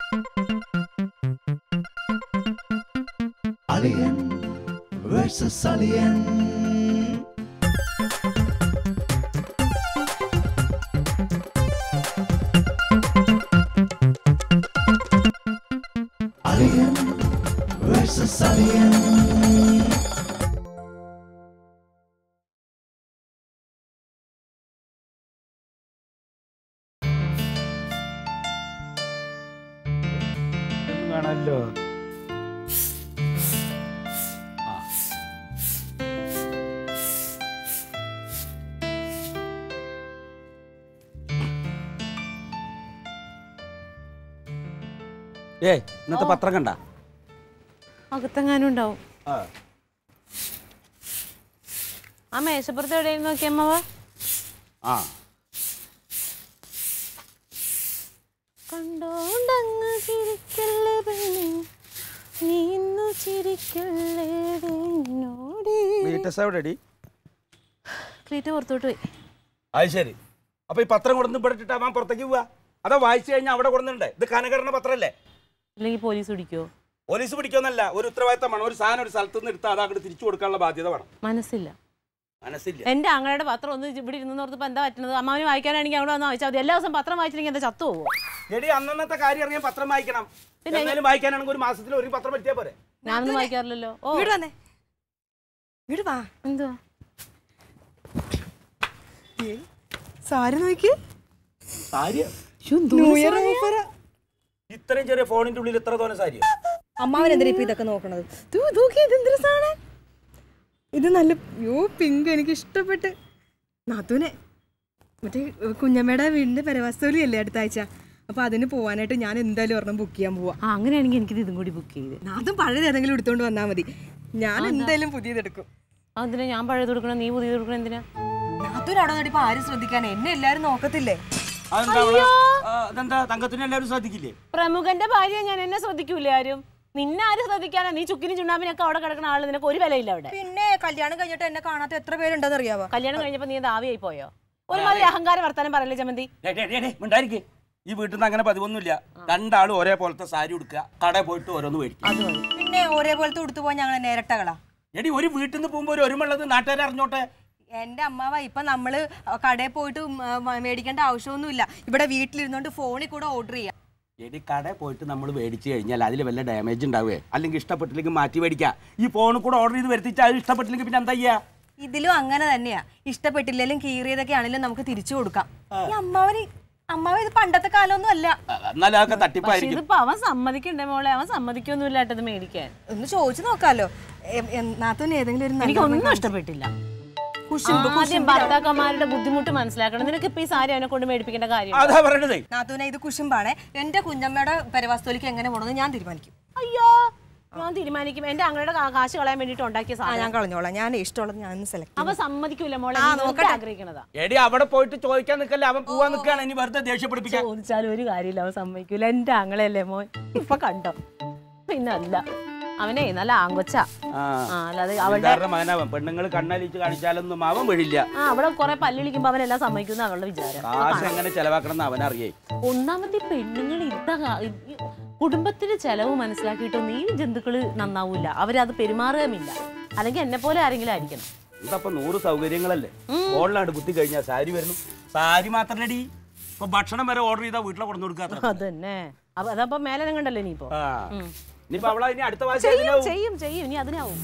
Alien versus Alien. Alien versus Alien. കാണാമല്ലോ ഏ ഇന്നത്തെ പത്രം കണ്ട അകത്തെങ്ങാനും ഉണ്ടാവും ആ മേശപ്പുറത്ത് എവിടെയായിരുന്നു നോക്കി അമ്മവ ആ കണ്ടോണ്ടങ്ങ് ചിരിക്കല്ലേ പെണ്ണേ നീ ഇന്നു ചിരിക്കല്ലേ എന്നോട് വീട്ടസ് എവിടെടി ക്ലീറ്റ് പുറത്തോട്ട് പോയി അത് ശരി അപ്പൊ ഈ പത്രം കൊടുന്ന് ഇവിടെ ഇട്ടിട്ട് അവൻ പുറത്തേക്ക് പോവാ അതാ വായിച്ചു കഴിഞ്ഞാൽ അവിടെ കൊടുക്കുന്നുണ്ട് ഇത് കനകരണ പത്രമല്ലേ അല്ലെങ്കിൽ പോലീസ് പിടിക്കുവോ പോലീസ് പിടിക്കൊന്നല്ല ഒരു ഉത്തരവാദിത്തമാണ് ഒരു സാധനം ഒരു സ്ഥലത്ത് നിന്ന് എടുത്ത് അത് അങ്ങോട്ട് തിരിച്ചു കൊടുക്കാനുള്ള ബാധ്യത വേണം മനസ്സില്ല മനസ്സില്ല എന്റെ ആങ്ങളുടെ പത്രം ഒന്ന് ഇവിടെ ഇരുന്ന് ഓർത്തപ്പോ എന്താ പറ്റുന്നത് അമ്മാവിന് വായിക്കാനാണെങ്കിൽ അങ്ങോട്ട് വന്നാൽ വായിച്ചാൽ മതി എല്ലാ ദിവസം പത്രം വായിച്ചില്ലെങ്കിൽ എന്താ ചത്തു പോവോ എടി അന്നന്നത്തെ കാര്യം അറിയാൻ പത്രം വായിക്കണം പിന്നെ എന്നാലും വായിക്കാനാണെങ്കിൽ ഒരു മാസത്തിൽ ഒരു പത്രം പറ്റിയാ പോരെ ഞാനൊന്നും വായിക്കാറില്ലല്ലോ ഓ ഇങ്ങോട്ട് വന്നേ ഇങ്ങോട്ട് വാ എന്തുവാ ഏയ്, സാരി നോക്കി കാര്യം ന്യൂ ഇയർ ഓഫർ ഇത്രയും ചെറിയ ഫോണിന്റെ ഉള്ളിൽ ഇത്ര തോന്നെ സാരി അമ്മാവൻ എന്തിനാ ഇപ്പൊ ഇതൊക്കെ നോക്കണത് ദൂ, നോക്കി ഇത് എന്തൊരു സാധനം ഇത് നല്ല യോ പിങ്ക് എനിക്ക് ഇഷ്ടപ്പെട്ട് നാത്തൂനെ മറ്റേ കുഞ്ഞമ്മയുടെ വീടിന്റെ പരവാസ്തോലി അല്ലേ അടുത്ത ആഴ്ച അപ്പൊ അതിന് പോവാനായിട്ട് ഞാൻ എന്തായാലും ഒരെണ്ണം ബുക്ക് ചെയ്യാൻ പോവാ ആ അങ്ങനെയാണെങ്കിൽ എനിക്കിത് ഇതും കൂടി ബുക്ക് ചെയ്ത് നാത്തും പഴയത് ഏതെങ്കിലും എടുത്തോണ്ട് വന്നാൽ മതി ഞാൻ എന്തായാലും പുതിയതെടുക്കും അതിനാ ഞാൻ പഴയത് കൊടുക്കണം നീ പുതിയത് കൊടുക്കണം എന്തിനാ നാത്തൂൻ അവിടെ നടിപ്പോ ആരും ശ്രദ്ധിക്കാനേ എന്നെ എല്ലാരും നോക്കത്തില്ലേ അതെന്താ അവള്? ആ, അതെന്താ തങ്കത്തിന് എല്ലാവരും ശ്രദ്ധിക്കില്ലേ പ്രമുഖന്റെ ഭാര്യ ഞാൻ എന്നെ ശ്രദ്ധിക്കൂലേ ആരും നിന്നെ ആരും ശ്രദ്ധിക്കാനാ നീ ചുക്കിനും ചുണ്ണാമ്പിനൊക്കെ അവിടെ കിടക്കുന്ന ആള് നിനക്ക് ഒരു വിലയില്ല അവിടെ പിന്നെ കല്യാണം കഴിഞ്ഞിട്ട് എന്നെ കാണാത്ത എത്ര പേരുണ്ടെന്ന് അറിയാവോ കല്യാണം കഴിഞ്ഞപ്പോ നീ ആവിയായി പോയോ ഒരുമാതിരി അഹങ്കാര വർത്താനം പറയല്ലേ ചമന്തി മിണ്ടായിരിക്കേ ഈ വീട്ടിൽ നിന്ന് അങ്ങനെ പതിവൊന്നുമില്ല രണ്ടാളും ഒരേപോലത്തെ സാരി ഉടുക്കുക കടയിൽ പോയിട്ട് ഓരോന്ന് മേടിക്കുക അത് മതി പിന്നെ ഒരേപോലത്തെ ഉടുത്തു പോവാൻ ഞങ്ങൾ നേരട്ടകളാ എടി ഒരു വീട്ടിൽ നിന്ന് പോകുമ്പോൾ ഒരു ഒരുമുള്ളത് നാട്ടുകാരെ അറിഞ്ഞോട്ടെ എന്റെ അമ്മാവ ഇപ്പൊ നമ്മള് കടയിൽ പോയിട്ട് മ- മ- മേടിക്കേണ്ട ആവശ്യമൊന്നുമില്ല ഇവിടെ വീട്ടിലിരുന്നോണ്ട് ഫോണിൽ കൂടെ ഓർഡർ ചെയ്യാം എടി കടയിൽ പോയിട്ട് നമ്മൾ മേടിച്ച് കഴിഞ്ഞാൽ അതിൽ വല്ല ഡാമേജ് ഉണ്ടാവുകയെ അല്ലെങ്കിൽ ഇഷ്ടപ്പെട്ടില്ലെങ്കിൽ മാറ്റി മേടിക്കുക ഈ ഫോണിൽ കൂടെ ഓർഡർ ചെയ്ത് വരുത്തിച്ചാൽ അത് ഇഷ്ടപ്പെട്ടില്ലെങ്കിൽ പിന്നെ എന്താ ചെയ്യുക ഇതിലും അങ്ങനെ തന്നെയാ ഇഷ്ടപ്പെട്ടില്ലെങ്കിലും കീറിയതൊക്കെ ആണെങ്കിലും നമുക്ക് തിരിച്ചു കൊടുക്കാം ഈ അമ്മാവന് അമ്മാവ ഇത് പണ്ടത്തെ കാലമൊന്നും അല്ല ആ, എന്നാലും അതൊക്കെ പക്ഷെ തട്ടിപ്പായിരിക്കും ഇതിപ്പോ അവൻ സമ്മതിക്കണ്ടേ മോളെ അവൻ സമ്മതിക്കൊന്നുമില്ല ഏട്ടത് മേടിക്കാൻ ഒന്ന് ചോദിച്ചു നോക്കാലോ എ- എ- നാത്തൂന് ഏതെങ്കിലും ഒരു നല്ല എനിക്കൊന്നും ഇഷ്ടപ്പെട്ടില്ല ആദ്യം ഭർത്താക്കന്മാരുടെ ബുദ്ധിമുട്ട് മനസ്സിലാക്കണം നിനക്ക് ഇപ്പൊ ഈ സാരി അവനെ കൊണ്ട് മേടിപ്പിക്കേണ്ട കാര്യം അതാ പറയണതേ നാത്തൂനെ ഇത് കുശുമ്പാണ് എന്റെ കുഞ്ഞമ്മയുടെ പരവാസ്തോലിക്ക് എങ്ങനെ പോകണമെന്ന് ഞാൻ തീരുമാനിക്കും അയ്യോ ഞാൻ തീരുമാനിക്കും എന്റെ അങ്ങനെ കാശ് കളയാൻ വേണ്ടിട്ട് ഉണ്ടാക്കിയ ആ സാധനം ഞാൻ കളഞ്ഞോളാം ഞാൻ ഇഷ്ടമുള്ളത് ഞാൻ സെലക്ട് അവ സമ്മതിക്കൂല മോളെ നീ വെറുതെ ആഗ്രഹിക്കണതാ എടി അവിടെ പോയിട്ട് ചോദിക്കാൻ നിൽക്കല്ലേ അവൻ പോവാൻ നിൽക്കുകയാണ് ഇനി വെറുതെ ദേഷ്യപ്പിടിപ്പിക്കാൻ ചോദിച്ചാലും ഒരു കാര്യമില്ല അവൻ സമ്മതിക്കൂല എന്റെ ആങ്ങളല്ലേ മോൻ ഇപ്പൊ കണ്ടോ പിന്നെ അല്ല അവനെ നല്ല ആങ്കൊച്ച ആ ആ അല്ലാതെ അവളുടെ അവളുടെ മകനവൻ പെണ്ണുങ്ങൾ കണ്ണലിച്ച് കാണിച്ചാലൊന്നും അവൻ വീഴില്ല ആ അവളെ കുറെ പല്ലിളിക്കുമ്പോ അവനെല്ലാം സമ്മതിക്കുന്ന അവളുടെ വിചാരം കാശ് എങ്ങനെ ചെലവാക്കണം എന്ന് അവനറിയേ ഒന്നാമത് ഈ പെണ്ണുങ്ങൾ ഇതാ ഈ കുടുംബത്തിന്റെ ചെലവ് മനസ്സിലാക്കിയിട്ടൊന്നും ഈ ജന്തുക്കള് നന്നാവൂല അവരത് പെരുമാറുകയുമില്ല അല്ലെങ്കിൽ എന്നെ പോലെ ആരെങ്കിലും ആയിരിക്കണം ഇതപ്പൊ നൂറ് സൗകര്യങ്ങളല്ലേ ഓൺലൈൻ കുത്തി കഴിഞ്ഞാൽ സാരി വരുന്നു സാരി മാത്രല്ലടി ഇപ്പൊ ഭക്ഷണം വരെ ഓർഡർ ചെയ്താൽ വീട്ടിലെ കൊണ്ടു കൊടുക്കാത്ത അതന്നെ അപ്പൊ അതപ്പോ മേലെ കണ്ടല്ലോ ഇനിയിപ്പോ ആ ഇനിയിപ്പോ അവളെ ഇനി അടുത്ത പ്രാവശ്യം ചെയ്യും ഇതിനാവും. ചെയ്യും ചെയ്യും ഇനി അതിനാവും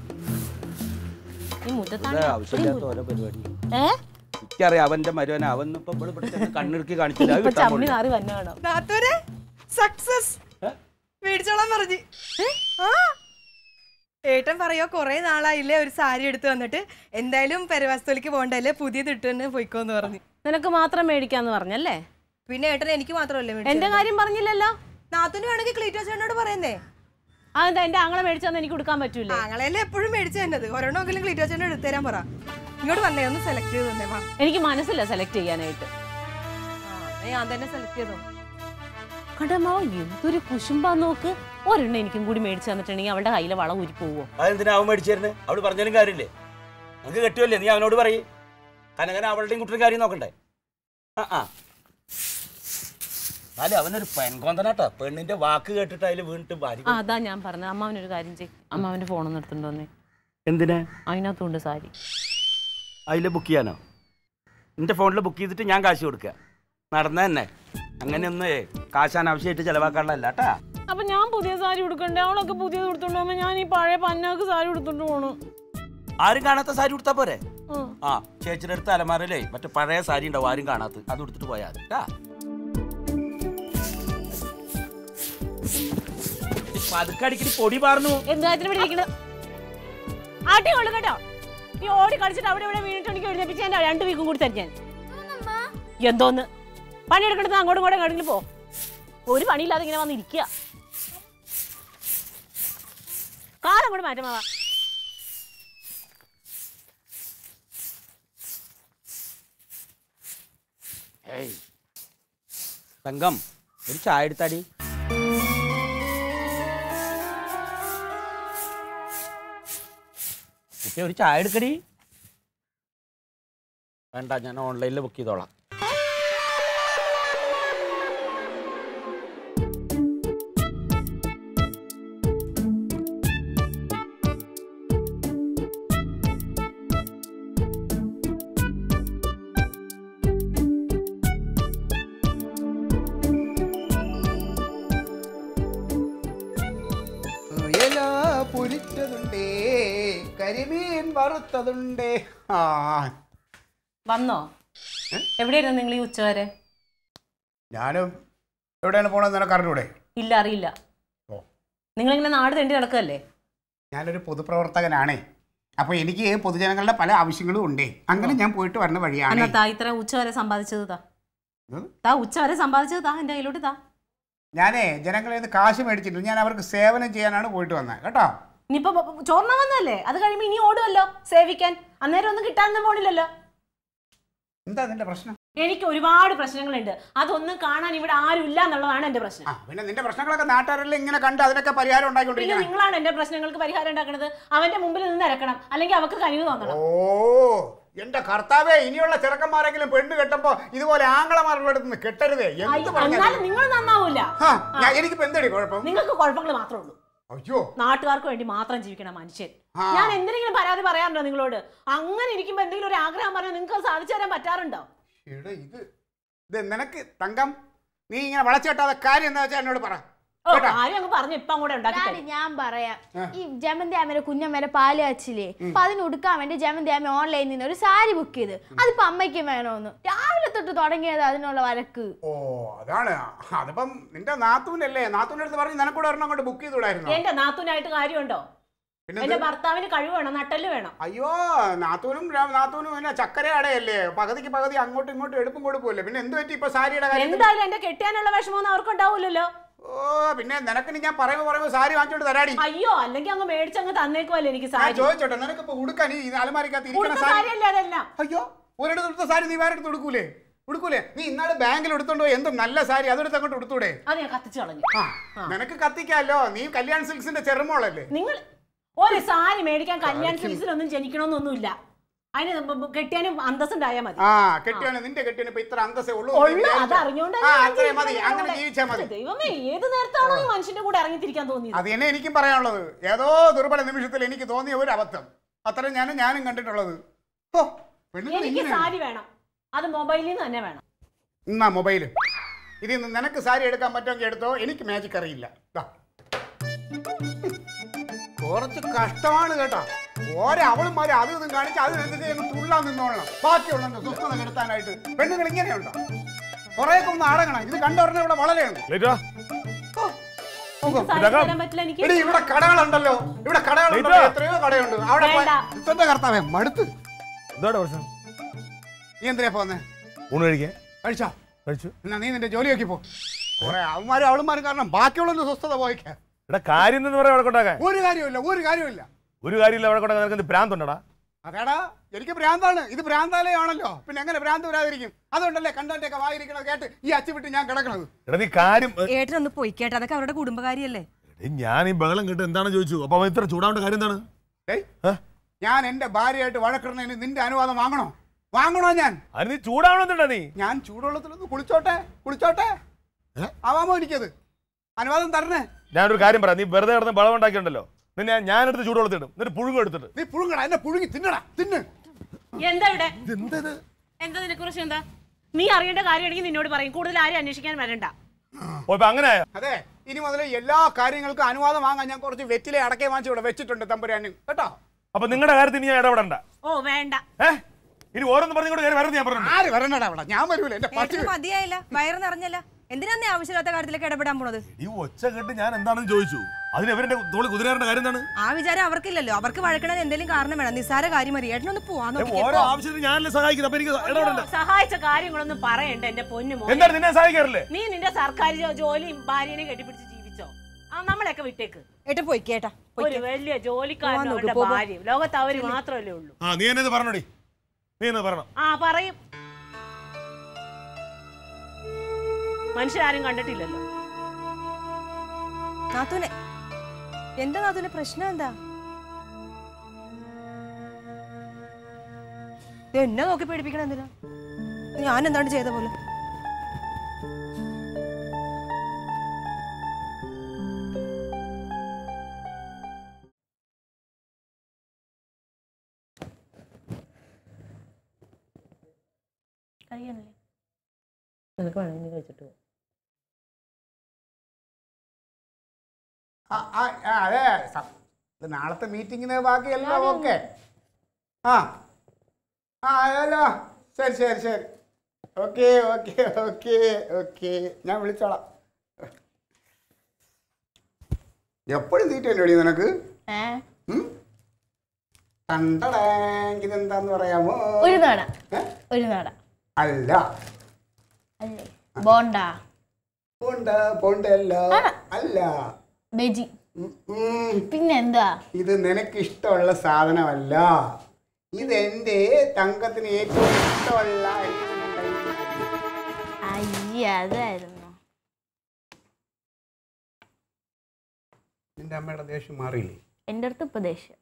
ഈ മുറ്റത്താണ് ഇത് അത്രയും ആവശ്യമില്ലാത്ത ഓരോ പരിപാടി ഏ എനിക്കറിയാം അവന്റെ മരുവനെ അവൻ ഇപ്പൊ ഇവിടെ ഇവിടെ ചെന്ന് കണ്ണിറുക്കി കാണിച്ചില്ല അത് ഇപ്പൊ കിട്ടാൻ ചമ്മി പോണില്ല. നാറി വന്ന കാണാം നാത്തൂരെ സക്സസ് ഏ? മേടിച്ചോളാൻ പറഞ്ഞു ആ ഏട്ടൻ പറയോ കൊറേ നാളായില്ലേ ഒരു സാരി എടുത്തു വന്നിട്ട് എന്തായാലും പെരവാസ്തോലിക്ക് പോകണ്ടല്ലേ പുതിയത് ഇട്ട് തന്നെ പോയിക്കോന്ന് പറഞ്ഞു നിനക്ക് മാത്രം മേടിക്കാന്ന് പറഞ്ഞല്ലേ പിന്നെ ഏട്ടൻ എനിക്ക് മാത്രമല്ലേ മേടിച്ചത്? എന്റെ കാര്യം പറഞ്ഞില്ലല്ലോ നാത്തൂന് വേണമെങ്കിൽ ക്ലീറ്റോ ചേട്ടനോട് പറയുന്നേ അതെന്താ എന്റെ ആങ്ങളെ മേടിച്ചാന്ന് എനിക്ക് കൊടുക്കാൻ പറ്റൂലേ ഞങ്ങളെല്ലാം എപ്പോഴും മേടിച്ചു തന്നത് ഒരെണ്ണമെങ്കിലും ക്ലീറ്റോ ചേട്ടനോട് എടുത്തു തരാൻ പറ ഇങ്ങോട്ട് വന്നേ ഒന്ന് സെലക്ട് ചെയ്ത് തന്നെ വാ എനിക്ക് മനസ്സില്ല സെലക്ട് ചെയ്യാനായിട്ട് ആ, എന്നാ ഞാൻ തന്നെ സെലക്ട് ചെയ്തോ കടമാവ എന്തൊരു കുശുമ്പാ നോക്ക് ഒരെണ്ണം എനിക്കും കൂടി മേടിച്ചു തന്നിട്ടുണ്ടെങ്കിൽ അവളുടെ കയ്യിലെ വളം ഊരി പോവോ അതെന്തിനാ അവൻ മേടിച്ചേരുന്നത് അവള് പറഞ്ഞാലും കാര്യമില്ലേ നമുക്ക് കെട്ടുമല്ലേ നീ അവനോട് പറയേ കനകന അവളുടെയും കുട്ടിയുടെ കാര്യം നോക്കണ്ടേ ആ ആ എന്നാലും അവനൊരു പെൺകൊന്തനാട്ടോ പെണ്ണിന്റെ വാക്ക് കേട്ടിട്ട് അതിൽ വീണിട്ട് ഭാര്യ ആ അതാ ഞാൻ പറഞ്ഞത് അമ്മാവനൊരു കാര്യം ചെയ്യും അമ്മാവന്റെ ഫോണൊന്നും എടുത്തിട്ട് വന്നേ എന്തിനാ അതിനകത്തുണ്ട് സാരി അതിൽ ബുക്ക് ചെയ്യാനോ എൻ്റെ ഫോണിൽ ബുക്ക് ചെയ്തിട്ട് ഞാൻ കാശ് കൊടുക്കുക നടന്ന തന്നെ അങ്ങനെയൊന്നും കാശ് അനാവശ്യമായിട്ട് ചിലവാക്കാനുള്ളതല്ല കേട്ടാ അപ്പൊ ഞാൻ പുതിയ സാരി ഉടുക്കണ്ടേ അവളൊക്കെ പുതിയത് ഉടുത്തോണ്ട് പോകുമ്പോ ഞാൻ ഈ പഴയ പന്നാക്ക് സാരി ഉടുത്തോണ്ട് പോണു ആരും കാണാത്ത സാരി കൊടുത്താ പോരെ ഉം. ആ ചേച്ചിയുടെ അടുത്ത് അലമാരയിലേ മറ്റേ പഴയ സാരി ഉണ്ടാവും ആരും കാണാത്ത അത് എടുത്തിട്ട് പോയാൽ മതി കേട്ടാ പതുക്കെ അടിക്കടി പൊടി പാർന്നു എന്ത് കാര്യത്തിന് ഇവിടെ ഇരിക്കണത് ആട്ടി കൊള്ളു കേട്ടോ ഈ ഓടി കളിച്ചിട്ട് അവിടെ ഇവിടെ വീണിട്ടുണ്ടെങ്കിൽ എഴുന്നേപ്പിച്ച് ഞാൻ രണ്ട് വീക്കും കൂടി തരും ഞാൻ എന്തോന്ന് പണിയെടുക്കണത് അങ്ങോട്ടും ഇങ്ങോട്ടും എവിടെയെങ്കിലും പോ ഒരു പണിയില്ലാതെ ഇങ്ങനെ വന്നിരിക്കുക കാലം കൂടെ മാറ്റമാവാ ഏയ് തങ്കം ഒരു ചായ എടുത്താടി കുട്ടി ഒരു ചായ എടുക്കടി വേണ്ട ഞാൻ ഓൺലൈനിൽ ബുക്ക് ചെയ്തോളാം ഇല പൊരിച്ചതുണ്ടേ കരിമീൻ വറുത്തതുണ്ടേ ആ വന്നോ എവിടെയായിരുന്നു നിങ്ങൾ ഈ ഉച്ചവരെ ഞാനും എവിടെയാണ് പോണത് നിനക്ക് അറിഞ്ഞൂടെ ഇല്ല അറിയില്ല ഓ. നിങ്ങളിങ്ങനെ നാട് തെണ്ടി നടക്കല്ലേ ഞാനൊരു പൊതുപ്രവർത്തകനാണേ അപ്പോൾ എനിക്ക് പൊതുജനങ്ങളുടെ പല ആവശ്യങ്ങളും ഉണ്ടേ അങ്ങനെ ഞാൻ പോയിട്ട് വരുന്ന വഴിയാണ് എന്നാ താ ഇത്ര ഉച്ചവരെ സമ്പാദിച്ചത് താ ഉം. താ ഉച്ചവരെ സമ്പാദിച്ചത് താ എൻ്റെ കയ്യിലോട്ട് താ ഞാനേ ജനങ്ങളിൽ നിന്ന് കാശ് മേടിച്ചിട്ടില്ല ഞാൻ അവർക്ക് സേവനം ചെയ്യാനാണ് പോയിട്ട് വന്നത് കേട്ടോ ഇനിയിപ്പോ ചോർന്ന വന്നല്ലേ അത് കഴിയുമ്പോ ഇനി ഓടുമല്ലോ സേവിക്കാൻ അന്നേരം ഒന്നും കിട്ടാനൊന്നും പോണില്ലല്ലോ എന്താ നിന്റെ പ്രശ്നം എനിക്ക് ഒരുപാട് പ്രശ്നങ്ങളുണ്ട് അതൊന്നും കാണാൻ ഇവിടെ ആരും ഇല്ല എന്നുള്ളതാണ് എന്റെ പ്രശ്നം ആ പിന്നെ നിന്റെ പ്രശ്നങ്ങളൊക്കെ നാട്ടുകാരെല്ലാം ഇങ്ങനെ കണ്ട് അതിനൊക്കെ പരിഹാരം പിന്നെ ഉണ്ടാക്കിക്കൊണ്ടിരിക്കുന്നത് നിങ്ങളാണ് എന്റെ പ്രശ്നങ്ങൾക്ക് പരിഹാരം ഉണ്ടാക്കുന്നത് അവന്റെ മുമ്പിൽ നിന്ന് ഇറക്കണം അല്ലെങ്കിൽ അവർക്ക് കനിവ് തോന്നണം ഓ എന്റെ കർത്താവേ ഇനിയുള്ള ചെറുക്കന്മാരെങ്കിലും പെണ്ണ് കെട്ടുമ്പോ ഇതുപോലെ ആംഗളമാരുടെ അടുത്ത് നിന്ന് കെട്ടരുതേ എന്ത് അയ്യോ, പറഞ്ഞാലും എന്നാലും നിങ്ങൾ നന്നാവൂല ഹാ, ഞാൻ- എനിക്കിപ്പോ എന്തടി കുഴപ്പം നിങ്ങൾക്ക് കുഴപ്പങ്ങൾ മാത്രമേ ഉള്ളൂ അയ്യോ നാട്ടുകാർക്ക് വേണ്ടി മാത്രം ജീവിക്കണ മനുഷ്യൻ ആ. ഞാൻ എന്തെങ്കിലും പരാതി പറയാറുണ്ടോ നിങ്ങളോട് അങ്ങനെ ഇരിക്കുമ്പോ എന്തെങ്കിലും ഒരു ആഗ്രഹം പറഞ്ഞാൽ നിങ്ങൾക്ക് അത് സാധിച്ചു തരാൻ പറ്റാറുണ്ടോ എടാ ഇത് ഇത് നിനക്ക് തങ്കം നീ ഇങ്ങനെ വളച്ചെട്ടാതെ കാര്യം എന്താ വെച്ചാൽ എന്നോട് പറ ഓ കേട്ടാ? കാര്യം അങ്ങ് പറഞ്ഞ് ഇപ്പം കൂടെ ഉണ്ടാക്കി ഡാഡി തരും. ഞാൻ പറയാം ആ. ഈ ജമന്തി അമ്മയുടെ കുഞ്ഞമ്മയുടെ പാല് കാച്ചില്ലേ അപ്പൊ അതിന് ഉടുക്കാൻ വേണ്ടി ജമന്തി അമ്മ ഓൺലൈനിൽ നിന്ന് ഒരു സാരി ബുക്ക് ചെയ്ത് അതിപ്പോ അമ്മയ്ക്ക് വേണമെന്ന് രാവിലെ തൊട്ട് തുടങ്ങിയത് അതിനുള്ള വരക്ക് ഓ അതാണ് അതിപ്പം നിന്റെ നാത്തൂനല്ലേ നാത്തൂൻ്റെ അടുത്ത് പറഞ്ഞ് നിനക്കൂടെ ഒരെണ്ണം അങ്ങോട്ട് ബുക്ക് ചെയ്തുകൂടായിരുന്നു എന്റെ നാത്തൂനായിട്ട് കാര്യമുണ്ടോ പിന്നെ എന്റെ എന്ത്? ഭർത്താവിന് കഴിവ് വേണം നട്ടല് വേണം അയ്യോ നാത്തൂനും രാ- നാത്തൂനും പിന്നെ ചക്കര അടയല്ലേ പകുതിക്ക് പകുതി അങ്ങോട്ടും ഇങ്ങോട്ടും എടുപ്പും കൊടുക്കുമല്ലേ പിന്നെ എന്ത് പറ്റി ഇപ്പൊ സാരിയുടെ കാര്യം എന്തായാലും എന്റെ കെട്ടിയാനുള്ള വിഷമമൊന്നും അവർക്ക് ഉണ്ടാവില്ലല്ലോ ഓ പിന്നെ നിനക്ക് ഞാൻ പറയുമ്പോ പറയുമ്പോ സാരി വാങ്ങിച്ചോണ്ട് തരാടി അയ്യോ അല്ലെങ്കിൽ അങ്ങ് മേടിച്ചങ്ങ് തന്നേക്കുമല്ലേ എനിക്ക് ഞാൻ സാരി ചോദിച്ചോട്ടെ നിനക്ക് ഇപ്പൊ ഉടുക്കാൻ ഈ അലമാരിക്കകത്ത് ഇരിക്കുന്ന ഉടുത്ത സാരി സാരിയല്ലേ അതെല്ലാം അയ്യോ ഒരിടത്ത് എടുത്ത സാരി നീ വേറെ എടുത്ത് ഉടുക്കൂലേ ഉടുക്കൂലേ നീ ഇന്നാള് ബാങ്കിൽ എടുത്തോണ്ടോ എന്ത് നല്ല സാരി അതെടുത്ത് അങ്ങോട്ട് ഉടുത്തൂടെ അത് ഞാൻ കത്തിച്ചു കളഞ്ഞു ആ നിനക്ക് കത്തിക്കാലോ നീ കല്യാൺ സിൽക്സിന്റെ ചെറുമോളല്ലേ നിങ്ങൾ ഒരു സാരി മേടിക്കാൻ കല്യാൺ സിൽസിലൊന്നും ജനിക്കണമെന്നൊന്നുമില്ല അതിന് ബ- ബ- കെട്ടിയാനും അന്തസ്സുണ്ടായാൽ മതി ആ കെട്ടിയാണ് നിന്റെ കെട്ടിയാണ് ഇപ്പൊ ഇത്ര അന്തസ്സേ ഉള്ളൂ ഉള്ളു നീ അത് വിചാരിച്ചോ? അറിഞ്ഞോണ്ടല്ലേ ആ ഞാൻ അത്രയും മതി ജീവിക്കുന്നത് അങ്ങനെ ഇവിടെ. ജീവിച്ചാ മതി ദൈവമേ ഏത് നേരത്താണോ ഈ മനുഷ്യന്റെ കൂടെ ഇറങ്ങിത്തിരിക്കാൻ തോന്നിയത് അത് തന്നെ എനിക്കും പറയാനുള്ളത് ഏതോ ദുർബല നിമിഷത്തിൽ എനിക്ക് തോന്നിയ ഒരു അബദ്ധം അത്രയും ഞാനും ഞാനും കണ്ടിട്ടുള്ളത് ഓ പെണ്ണുങ്ങൾ എനിക്ക് ഇങ്ങനെ സാരി വേണം അത് മൊബൈലിൽ നിന്ന് തന്നെ വേണം എന്നാ മൊബൈല് ഇതിൽ നിന്ന് നിനക്ക് സാരി എടുക്കാൻ പറ്റുമെങ്കിൽ എടുത്തോ എനിക്ക് മാജിക് അറിയില്ല ദാ. കുറച്ച് കഷ്ടമാണ് കേട്ടോ ഓരോ അവളുമാരും അതും ഇതും കാണിച്ച് അതിനനുസരിച്ച് ഞങ്ങൾ തുള്ളാൻ നിന്നോളണം ബാക്കിയുള്ള സ്വസ്ഥത കെടുത്താനായിട്ട് പെണ്ണുങ്ങൾ ഇങ്ങനെയുണ്ടോ കുറേയൊക്കെ ഒന്ന് അടങ്ങണം ഇത് കണ്ടോറിനെ ഇവിടെ വളരെയാണ് എനിക്ക് സാരി തരാൻ പറ്റില്ല എനിക്ക് എടി ഇവിടെ കടകളുണ്ടല്ലോ ഇവിടെ കടകളുണ്ടല്ലോ എത്രയോ കടയുണ്ട് അവിടെ പോയി- വേണ്ട. ഇതെന്താ കർത്താവേ മടുത്ത് എന്താണ് പ്രശ്നം നീ എന്തിനാ പോന്നെ ഊണ് കഴിക്കാൻ കഴിച്ചോ കഴിച്ചു എന്നാ നീ നിന്റെ ജോലിയൊക്കെ പോ കുറെ അവന്മാരും അവളുമാരും കാരണം ബാക്കിയുള്ള സ്വസ്ഥത പോയിക്കാം എടാ കാര്യം എന്ന് പറയാൻ അവിടെ കൊണ്ടാക്കാൻ ഒരു കാര്യമില്ല ഒരു കാര്യമില്ല ഒരു കാര്യമില്ല അവിടെ കൊണ്ടാക്കാൻ നിനക്ക് ഭ്രാന്തുണ്ടടാ അതേടാ എനിക്ക് ഭ്രാന്താണ് ഇത് ഭ്രാന്താലയാണല്ലോ പിന്നെ എങ്ങനെ ഭ്രാന്ത് വരാതിരിക്കും അതുകൊണ്ടല്ലേ കണ്ടന്റെ ഒക്കെ വായിരിക്കണത് കേട്ട് ഈ അച്ചു വിട്ട് ഞാൻ കിടക്കണത് എടാ നീ കാര്യം ഏട്ടനൊന്ന് പൊയ്ക്കേട്ടെ അതൊക്കെ അവരുടെ കുടുംബകാര്യല്ലേ എടീ, ഞാൻ ഈ ബഹളം കേട്ട് എന്താണെന്ന് ചോദിച്ചു അപ്പൊ അവൻ ഇത്ര ചൂടാവേണ്ട കാര്യം എന്താണ് ഏയ് ഏ? ഞാൻ എന്റെ ഭാര്യയായിട്ട് വഴക്കിടുന്നതിന് നിന്റെ അനുവാദം വാങ്ങണോ വാങ്ങണോ ഞാൻ അതിന് നീ ചൂടാവണമെന്നുണ്ടാ നീ ഞാൻ ചൂടുവെള്ളത്തിലൊന്ന് കുളിച്ചോട്ടെ കുളിച്ചോട്ടെ ആവാമോ എനിക്കത് അനുവാദം തരണേ ഞാനൊരു കാര്യം പറയാം നീ വെറുതെ കിടന്ന് ബളം ഉണ്ടാക്കിയുണ്ടല്ലോ നിന്നെ ഞാനെടുത്ത് ചൂടുവെള്ളത്തിടും എന്നിട്ട് പുഴുങ്ങ് എടുത്തിട്ട് നീ പുഴുങ്ങടാ എന്നെ പുഴുങ്ങി തിന്നടാ തിന്ന് എന്താ ഇവിടെ ഇതെന്തത് എന്താ നിനക്ക് കുറിച്ച് എന്താ നീ അറിയേണ്ട കാര്യമാണെങ്കിൽ നിന്നോട് പറയും കൂടുതൽ ആരും അന്വേഷിക്കാൻ വരണ്ട ഓ ഇപ്പൊ അങ്ങനെ ആയോ? അതെ ഇനി മുതൽ എല്ലാ കാര്യങ്ങൾക്കും അനുവാദം വാങ്ങാൻ ഞാൻ കുറച്ച് വെറ്റിലെ അടക്കേ വാങ്ങിച്ച് ഇവിടെ വെച്ചിട്ടുണ്ട് തമ്പുരാന് കേട്ടോ അപ്പൊ നിങ്ങളുടെ കാര്യത്തിൽ ഞാൻ ഇടപെടണ്ട ഓ വേണ്ട ഏ ഇനി ഓരോന്ന് പറഞ്ഞുകൊണ്ട് കയറി വരുന്നത് ഞാൻ പറഞ്ഞു ആര് വരണടാ അവിടെ ഞാൻ വരൂല എന്റെ പട്ടി ഏട്ടന് മതിയായില്ല വയറ് നിറഞ്ഞല്ല എന്തിനാ നീ ആവശ്യമില്ലാത്ത കാര്യത്തിലേക്ക് ഇടപെടാൻ പോണത് ഈ ഒച്ച കേട്ട് ഞാൻ എന്താണെന്ന് ചോദിച്ചു അതിന് ഇവരുടെ തോളി കുതിരേണ്ട കാര്യം എന്താണ് ആ വിചാരം അവർക്കില്ലല്ലോ അവർക്ക് വഴക്കണത് എന്തെങ്കിലും കാരണം വേണം നിസ്സാര കാര്യം മതി ഏട്ടനൊന്ന് പോവാൻ ഏ, നോക്കിക്കേ. ഓരോ ആവശ്യത്തിന് ഞാനല്ലേ സഹായിക്കുന്നത് അപ്പൊ എനിക്ക് ഇടപെടണ്ട സഹായിച്ച കാര്യങ്ങളൊന്നും പറയണ്ട എന്റെ പൊന്നു മോനെ എന്താണ് നിന്നെ സഹായിക്കാറില്ലേ നീ നിന്റെ സർക്കാർ ജോ- ജോലിയും ഭാര്യനെയും കെട്ടിപ്പിടിച്ച് ജീവിച്ചോ ആ നമ്മളെയൊക്കെ വിട്ടേക്ക് ഏട്ടൻ പോയി കേട്ടാ ഒരു വലിയ ജോലിക്കാരനും പോവാൻ നോക്ക്, അവരുടെ പോ, പോ. ഭാര്യയും ലോകത്ത് അവര് മാത്രമല്ലേ ഉള്ളൂ ആ നീ എന്നത് പറഞ്ഞോടി നീ എന്നത് പറയണം ആ പറയും മനുഷ്യരാരും കണ്ടിട്ടില്ലല്ലോ നാത്തൂനെ എന്താ നാത്തൂനെ പ്രശ്നം എന്താ ഇത് എന്നെ നോക്കി പേടിപ്പിക്കണം എന്തിനാ ഞാൻ എന്താണ് ചെയ്ത പോലെ നിനക്ക് വേണമെങ്കിൽ കഴിച്ചിട്ട് ആ, ആ, ആ, അതെ സ- ഇത് നാളത്തെ മീറ്റിങ്ങിന് ബാക്കി എല്ലാം ഓക്കെ ആ ആ അതല്ലോ ശരി ശരി ശരി ഓക്കെ ഓക്കെ ഓക്കെ ഓക്കെ ഞാൻ വിളിച്ചോളാം എപ്പോഴും തീറ്റയല്ലേ നിനക്ക് ഏ ഉം? കണ്ടടേ ഇതെന്താന്ന് പറയാമോ ഒരു നാട ഏ? ഒരു നാട അല്ല അല്ലേ ബോണ്ട പോണ്ട പോണ്ടല്ല അല്ല ബെജി ഉം, ഉം. പിന്നെന്താ ഇത് നിനക്ക് ഇഷ്ടമുള്ള സാധനമല്ല ഇതെന്റെ തങ്കത്തിന് ഏറ്റവും ഇഷ്ടമുള്ള അയ്യ അതായിരുന്നു നിന്റെ അമ്മയുടെ ദേഷ്യം മാറിയില്ലേ എൻ്റെ അടുത്ത് ഉപദേശം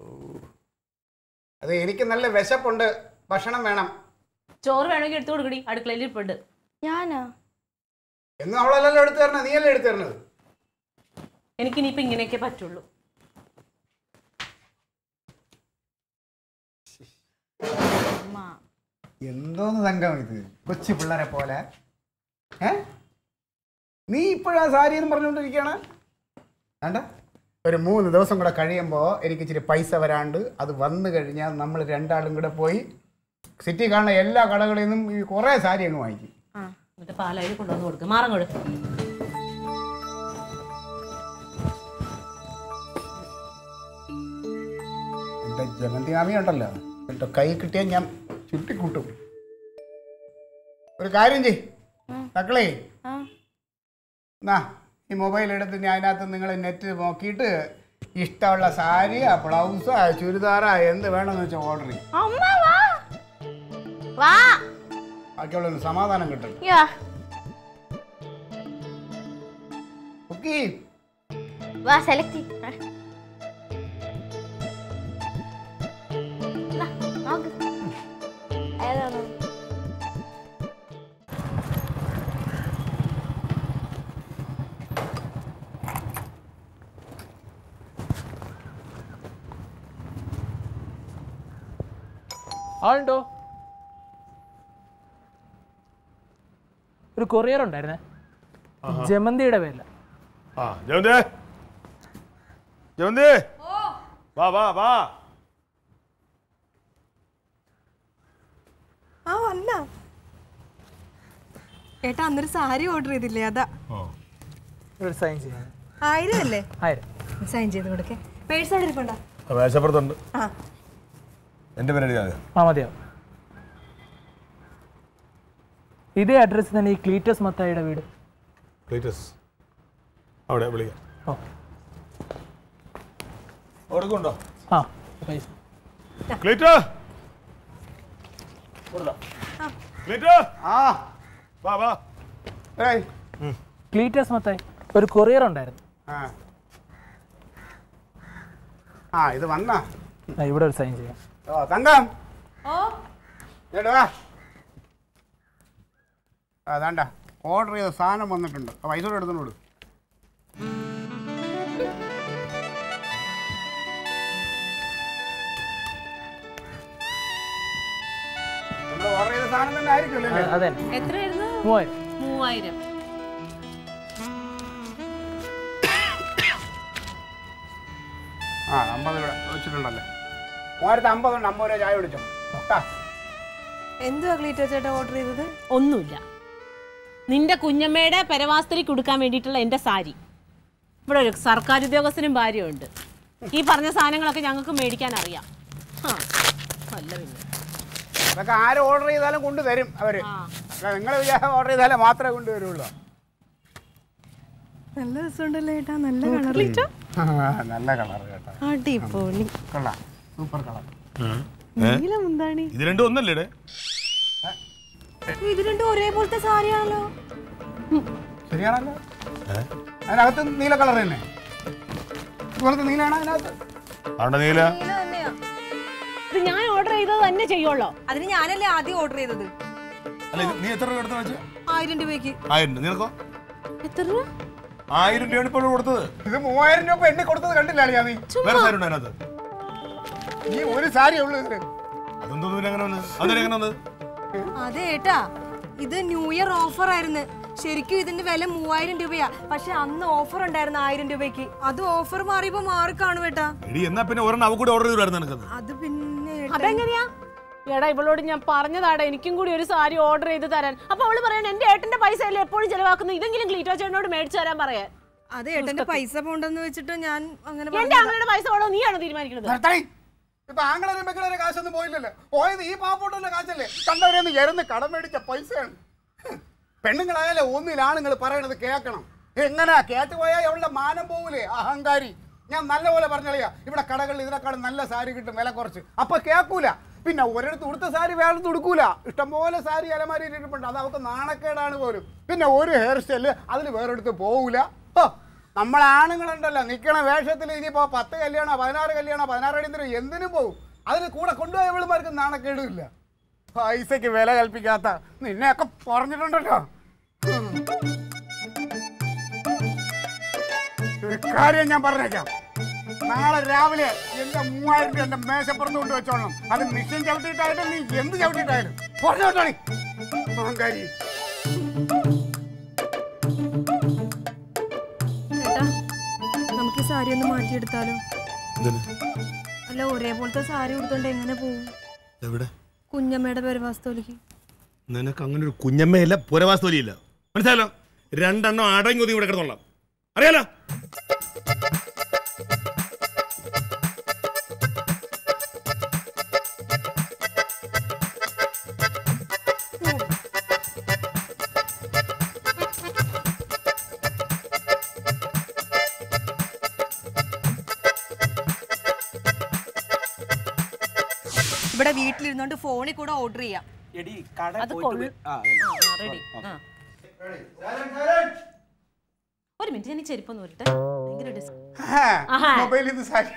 അത് എനിക്ക് നല്ല വിശപ്പുണ്ട് ഭക്ഷണം വേണം ചോറ് വേണമെങ്കിൽ എടുത്തു കൊടുക്കടി അടുക്കളയിൽ ഇരിപ്പുണ്ട് ഞാനാ എന്ന് അവളല്ലല്ലോ എടുത്തു തരണത് നീയല്ലേ എടുത്തു തരണത് എനിക്കിനിയിപ്പോ ഇങ്ങനെയൊക്കെ പറ്റുള്ളൂ അമ്മ എന്തോന്ന് തങ്കം ഇത് കൊച്ചു പിള്ളേരെ പോലെ ഏ നീ ഇപ്പോഴാ സാരി എന്ന് പറഞ്ഞുകൊണ്ടിരിക്കുകയാണ് വേണ്ട ഒരു മൂന്ന് ദിവസം കൂടെ കഴിയുമ്പോൾ എനിക്ക് ഇച്ചിരി പൈസ വരാണ്ട് അത് വന്നു കഴിഞ്ഞാൽ നമ്മൾ രണ്ടാളും കൂടെ പോയി സിറ്റി കാണുന്ന എല്ലാ കടകളിൽ നിന്നും ഈ കുറേ സാരി അങ്ങ് വാങ്ങിക്കും ആ എന്നിട്ട് പാലായി കൊണ്ടുവന്ന് കൊടുക്കും മാറങ്ങോട് എൻ്റെ ജമന്തി മാമി ഉണ്ടല്ലോ എൻ്റെ കൈ കിട്ടിയാൽ ഞാൻ ചുട്ടിക്കൂട്ടും ഒരു കാര്യം ചെയ് മക്കളേ ആ എന്നാ ഈ മൊബൈൽ എടുത്ത് ഞാൻ അതിനകത്ത് നിങ്ങൾ നെറ്റ് നോക്കിയിട്ട് ഇഷ്ടമുള്ള സാരിയാ ബ്ലൗസാ ചുരിദാറാ എന്ത് വേണമെന്ന് വെച്ചാൽ ഓർഡർ ചെയ്യും അമ്മ വാ വാ ബാക്കിയുള്ള സമാധാനം കിട്ടും യാ ഓക്കെ വാ സെലക്ട് നോക്ക് ഏതാണ് ആളുണ്ടോ ഒരു കൊറിയർ ഉണ്ടായിരുന്നേ ജമന്തിയുടെ പേരില ആ ജവന്തി ജവന്തി വാ വാ വാ ആ വന്ന ഏട്ടാ അന്നൊരു സാരി ഓർഡർ ചെയ്തില്ലേ അതാ ഒരു സൈൻ ചെയ്യാൻ ആയിരം അല്ലേ ആയിരം സൈൻ ചെയ്ത് കൊടുക്കേ പേഴ്സ് അവിടെ ഇരിപ്പുണ്ടോ മേശപ്പുറത്തുണ്ട് ആ എൻ്റെ പേര് എഴുതിയാൽ ആ മതിയാവും ഇതേ അഡ്രസ്സ് തന്നെ ഈ ക്ലീറ്റസ് മത്തായിയുടെ വീട് ക്ലീറ്റസ് അവിടെ വിളിക്കാം ഓ കൊടുക്കുണ്ടോ ആ പൈസ ക്ലീറ്റ ക്ലീറ്റ ആ വാ വാ ഏയ് ക്ലീറ്റസ് മത്തായി ഒരു കൊറിയർ ഉണ്ടായിരുന്നു ആ ആ ഇത് വന്നാ ആ, ഇവിടെ ഒരു സൈൻ ചെയ്യാം ഓ തങ്കം ഓ ഇങ്ങോട്ട് വാ ആ വേണ്ട ഓർഡർ ചെയ്ത സാധനം വന്നിട്ടുണ്ട് ആ പൈസ കൂടെ എടുത്തോണ്ട് നമ്മൾ ഓർഡർ ചെയ്ത സാധനം തന്നെ ആയിരിക്കുമല്ലോ അല്ലേ? അതെ എത്രയായിരുന്നു മൂവായിരം മൂവായിരം ആ അമ്പത് ഇവിടെ വെച്ചിട്ടുണ്ടല്ലേ മൂവായിരത്തി അമ്പതുണ്ട് അമ്പത് രൂപ ചായ പിടിച്ചോ ട്ടാ. എന്തുവാ ക്ലീറ്റോ ചേട്ടാ ഓർഡർ ചെയ്തത് ഒന്നുമില്ല നിന്റെ കുഞ്ഞമ്മയുടെ പരവാസ്ത്രീ കൊടുക്കാൻ വേണ്ടിയിട്ടുള്ള എൻ്റെ സാരി ഇവിടെ ഒരു സർക്കാർ ഉദ്യോഗസ്ഥനും ഭാര്യയുണ്ട് ഈ പറഞ്ഞ സാധനങ്ങളൊക്കെ ഞങ്ങൾക്ക് മേടിക്കാൻ അറിയാം ആ, അല്ല പിന്നെ അതൊക്കെ ആര് ഓർഡർ ചെയ്താലും കൊണ്ടുതരും അവര് ആ. നിങ്ങൾ വിചാരം ഓർഡർ ചെയ്താലേ മാത്രമേ കൊണ്ടുവരുള്ളൂ നല്ല രസമുണ്ടല്ലോ ചേട്ടാ നല്ല കളർ നല്ല കളർ കേട്ടോ അടിപൊളി കൊള്ളാം സൂപ്പർ കളർ നീല മുന്താണി ഇത് രണ്ടും ഒന്നല്ലേ ഇത് രണ്ടും ഒരേപോലത്തെ സാരിയാണല്ലോ ശരിയാണല്ലോ അതിനകത്ത് നീല കളർ തന്നെ ഇതുപോലത്തെ നീലാണ് അതിനകത്ത് ആണ്ട നീല നീല തന്നെയാ ഇത് ഞാൻ ഓർഡർ ചെയ്തത് തന്നെ ചെയ്യുള്ളൂ അതിന് ഞാനല്ലേ ആദ്യം ഓർഡർ ചെയ്തത് അല്ല ഇത് നീ എത്ര രൂപ എടുത്തു വെച്ചാൽ ആയിരം രൂപയ്ക്ക് ആയിരം രൂപ നിനക്കോ എത്ര രൂപ ആയിരം രൂപയാണ് ഇപ്പോൾ കൊടുത്തത് ഇത് മൂവായിരം രൂപ എണ്ണി കൊടുത്തത് കണ്ടില്ല അളിയാ നീ വേറെ സാരി ഉണ്ടോ അതിനകത്ത് ഈ ഒരു സാരി ഉള്ളൂ ഇതിന് അതെന്തോന്നു പിന്നെ അങ്ങനെ വന്ന് അതെങ്ങനെ എങ്ങനെ വന്നത് അതെ ഏട്ടാ ഇത് ന്യൂ ഇയർ ഓഫർ ആയിരുന്നു ശരിക്കും ഇതിന്റെ വില മൂവായിരം രൂപയാ പക്ഷെ അന്ന് ഓഫർ ഉണ്ടായിരുന്നു ആയിരം രൂപയ്ക്ക് അത് ഓഫർ മാറിയപ്പോ മാറി കാണും ഏട്ടാ എടി എന്നാ പിന്നെ ഒരെണ്ണം അവ കൂടെ ഓർഡർ ചെയ്തായിരുന്നു നിനക്കത് അത് പിന്നെ ഏട്ടാ- അതെങ്ങനെയാ എടാ ഇവളോട് ഞാൻ പറഞ്ഞതാടാ എനിക്കും കൂടി ഒരു സാരി ഓർഡർ ചെയ്ത് തരാൻ അപ്പൊ അവള് പറയണ എന്റെ ഏട്ടന്റെ പൈസ അല്ലേ എപ്പോഴും ചെലവാക്കുന്നു ഇതെങ്കിലും ക്ലീറ്റോ ചേട്ടനോട് മേടിച്ചു തരാൻ പറയാൻ അത് ഏട്ടന്റെ പൈസ പോണ്ടെന്ന് വെച്ചിട്ട് ഞാൻ അങ്ങനെ എന്റെ പറഞ്ഞതാ. അമ്മയുടെ പൈസ വേണോ നീയാണോ തീരുമാനിക്കുന്നത് നിർത്തടി. ഇപ്പൊ ആങ്ങളെയും പെങ്ങളെ കാശൊന്നും പോയില്ലല്ലോ പോയത് ഈ പാവപ്പെട്ടവന്റെ കാശല്ലേ കണ്ടവരെന്ന് എരുന്ന് കടം മേടിച്ച പൈസയാണ് പെണ്ണുങ്ങളായാലേ ഒന്നിലാണ് നിങ്ങൾ പറയണത് കേൾക്കണം എങ്ങനെ കേട്ട് പോയാൽ അവളുടെ മാനം പോകൂലേ അഹങ്കാരി ഞാൻ നല്ലപോലെ പറഞ്ഞളിയാ ഇവിടെ കടകളിൽ ഇതിനെക്കാളും നല്ല സാരി കിട്ടും വില കുറച്ച് അപ്പൊ കേൾക്കൂല പിന്നെ ഒരിടത്ത് ഉടുത്ത സാരി വേറെ ഉടുക്കൂല ഇഷ്ടംപോലെ സാരി അലമാരി ഇട്ടിട്ടുണ്ട് അത് അവൾക്ക് നാണക്കേടാണ് പോലും പിന്നെ ഒരു ഹെയർ സ്റ്റൈല് അതിൽ വേറെടുത്ത് പോകൂല ഹോ, നമ്മളെ ആണുങ്ങളുണ്ടല്ലോ നിൽക്കണ വേഷത്തിൽ ഇനിയിപ്പോ പത്ത് കല്യാണോ പതിനാറ് കല്യാണോ പതിനാറ് അടിയന്തരം എന്തിനും പോകും അതിന് കൂടെ കൊണ്ടുപോയ ഇവളുമാർക്ക് നാണക്കേടുമില്ല പൈസക്ക് വില കൽപ്പിക്കാത്ത നിന്നെയൊക്കെ പറഞ്ഞിട്ടുണ്ടല്ലോ ഉം. ഒരു കാര്യം ഞാൻ പറഞ്ഞേക്കാം നാളെ രാവിലെ എന്റെ മൂവായിരം രൂപ എന്റെ മേശപ്പുറത്ത് കൊണ്ട് വെച്ചോളണം അത് മിഷൻ ചവിട്ടിയിട്ടായാലും നീ എന്ത് ചവിട്ടിയിട്ടായാലും പറഞ്ഞോട്ടോണി അഹങ്കാരി ഏട്ടാ നമുക്ക് ഈ സാരി ഒന്ന് മാറ്റിയെടുത്താലോ അല്ല ഒരേപോലത്തെ സാരി ഉടുത്തോണ്ട് എങ്ങനെ പോവും എവിടെ കുഞ്ഞമ്മയുടെ പെരുവാസ്തോലിക്ക് നിനക്ക് അങ്ങനെ ഒരു കുഞ്ഞമ്മയില്ല പുരവാസ്തോലിയില്ല മനസ്സിലായല്ലോ രണ്ടെണ്ണം അടങ്ങി ഒതുങ്ങി ഇവിടെ കിടന്നോളാം അറിയാലോ ഇവിടെ വീട്ടിലിരുന്നോണ്ട് ഫോണിൽ കൂടെ ഓർഡർ ചെയ്യാം എടി കട അത് പോയിട്ട് കൊള്ളു- വേ- ആ, റെഡി ആ ഒരു മിനിറ്റ് ഞാൻ ഈ ചെരുപ്പൊന്ന് വരട്ടെ ഭയങ്കര ഡിസ് ആഹാ. മൊബൈലിൽ നിന്ന് സാരി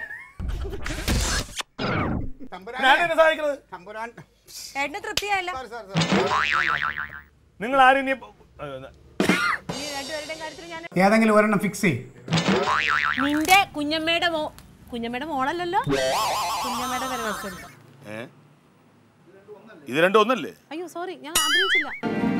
തമ്പുരാനെ, ഞാനെന്നെ സഹായിക്കുന്നത് തമ്പുരാൻ ഏട്ടന് തൃപ്തിയായില്ല sorry, sorry, sorry. നിങ്ങൾ ആരും ഇനി ഏ, ഈ രണ്ടുപേരുടെയും കാര്യത്തിൽ ഞാൻ ഏതെങ്കിലും ഒരെണ്ണം ഫിക്സ് ചെയ്യും നിന്റെ കുഞ്ഞമ്മയുടെ മോ കുഞ്ഞമ്മയുടെ മോളല്ലല്ലോ കുഞ്ഞമ്മയുടെ പെരുവാസ്തോലി ഏ? ഇത് രണ്ടും ഒന്നല്ലേ അയ്യോ സോറി ഞാൻ ആഗ്രഹിച്ചില്ല